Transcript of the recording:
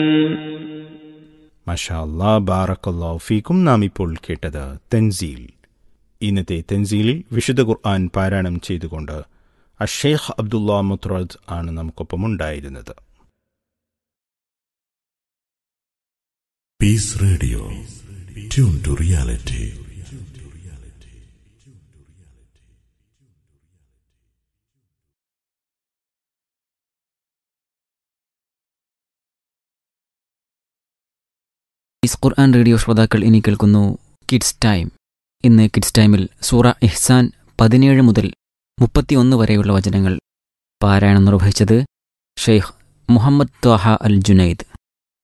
മഷാ അല്ലാ ബാറക്കല്ലാ ഫീക്കും നാം ഇപ്പോൾ കേട്ടത് തെൻസീൽ ഇന്നത്തെ തെൻസീലിൽ വിശുദ്ധ ഖുർആൻ പാരായണം ചെയ്തുകൊണ്ട് അഷേഖ് അബ്ദുള്ള മുത്രദ് ആണ് നമുക്കൊപ്പം ഉണ്ടായിരുന്നത് Peace Radio. Tune to reality. ഈസ് ഖുർആൻ റേഡിയോ ശ്രോതാക്കൾ ഇനി കേൾക്കുന്നു കിഡ്സ് ടൈം ഇന്ന് കിഡ്സ് ടൈമിൽ സൂറ ഇഹ്സാൻ പതിനേഴ് മുതൽ മുപ്പത്തിയൊന്ന് വരെയുള്ള വചനങ്ങൾ പാരായണം നിർവഹിച്ചത് ഷെയ്ഖ് മുഹമ്മദ് ത്വാഹ അൽ ജുനൈദ്